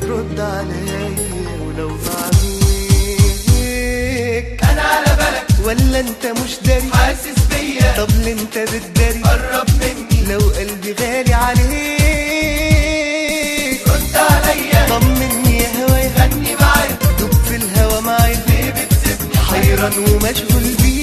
ترد عليا ولو بعميك انا على بالك ولا انت مش داري حاسس بيا طب ليه انت بتداري قرب مني لو قلبي غالي عليك رد عليا طمني يا هوايا غني معايا دوب في الهوا معايا ليه بتسيبني حيران ومشغول بيك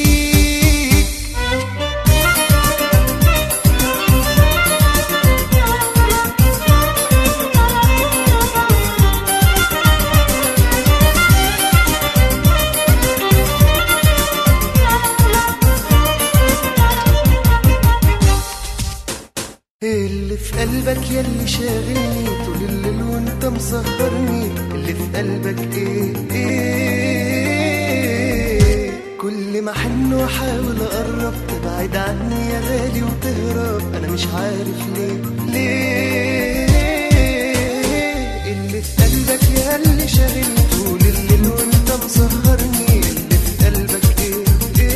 اللي في قلبك يلي شاغلني طول الليل وانت مسهرني اللي في قلبك ايه ايه كل ما احن واحاول اقرب تبعد عني يا غالي وتهرب انا مش عارف ليه ليه اللي في قلبك يلي شاغلني طول الليل وانت مسهرني اللي في قلبك ايه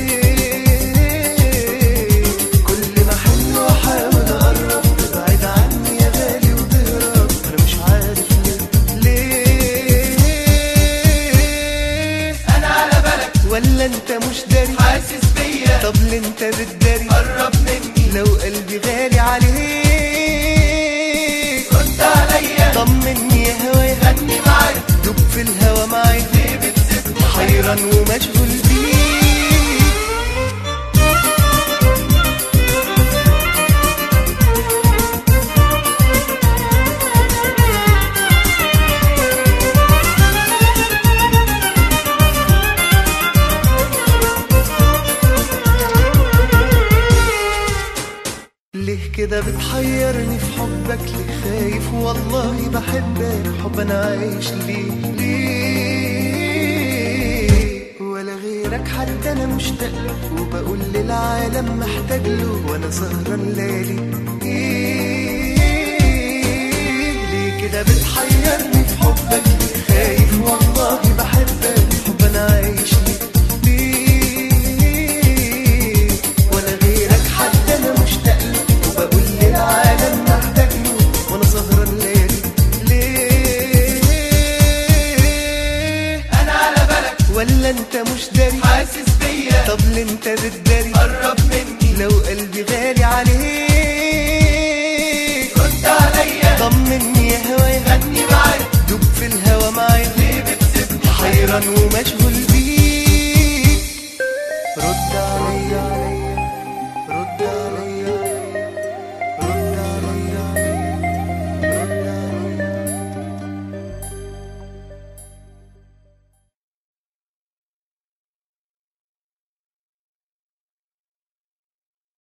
ايه كل ما احن واحاول اقرب تبعد عني يا غالي وتهرب انا مش عارف ليه ليه انا على بالك ولا انت مش داري حاسس بيا طب ليه انت بتداري قرب مني لو قلبي غالي عليك رد عليا طمني يا هوايا غني معايا دوب في الهوا معايا ليه بتسيبني حيران ومشغول بيك ليه كده بتحيرني في حبك ليه خايف والله بحبك حب انا عايش ليه ليه ولا غيرك حد انا مشتاق له وبقول للعالم محتاج له وانا سهران ليالي إيه ليه كده بتحيرني في حبك ليه